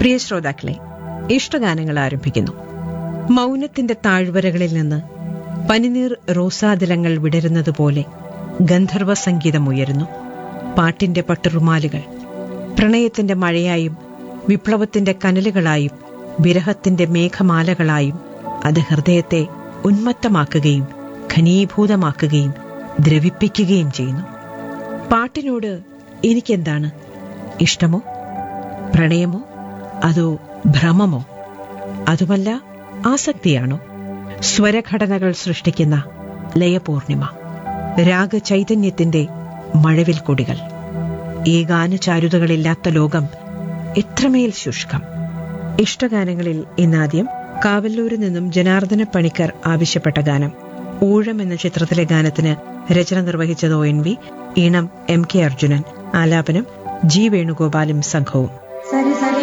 പ്രിയ ശ്രോതാക്കളെ ഇഷ്ടഗാനങ്ങൾ ആരംഭിക്കുന്നു മൗനത്തിന്റെ താഴ്വരകളിൽ നിന്ന് പനിനീർ റോസാതിലങ്ങൾ വിടരുന്നത് പോലെ ഗന്ധർവ സംഗീതം ഉയരുന്നു പാട്ടിന്റെ പട്ടുറുമാലുകൾ പ്രണയത്തിന്റെ മഴയായും വിപ്ലവത്തിന്റെ കനലുകളായും വിരഹത്തിന്റെ മേഘമാലകളായും അത് ഹൃദയത്തെ ഉന്മത്തമാക്കുകയും ഘനീഭൂതമാക്കുകയും ദ്രവിപ്പിക്കുകയും ചെയ്യുന്നു പാട്ടിനോട് എനിക്കെന്താണ് ഇഷ്ടമോ പ്രണയമോ അതോ ഭ്രമമോ അതുമല്ല ആസക്തിയാണോ സ്വരഘടനകൾ സൃഷ്ടിക്കുന്ന ലയപൂർണിമ രാഗചൈതന്യത്തിന്റെ മഴവിൽ കൊടികൾ ഈ ഗാനചാരുതകളില്ലാത്ത ലോകം എത്രമേൽ ശുഷ്കം ഇഷ്ടഗാനങ്ങളിൽ ഇന്നാദ്യം കാവല്ലൂരിൽ നിന്നും ജനാർദ്ദന പണിക്കർ ആവശ്യപ്പെട്ട ഗാനം ഊഴം എന്ന ചിത്രത്തിലെ ഗാനത്തിന് രചന നിർവഹിച്ചത് ഒ എൻ വി ഈണം എം കെ അർജുനൻ ആലാപനം ജി വേണുഗോപാലും സംഘവും സരി സരി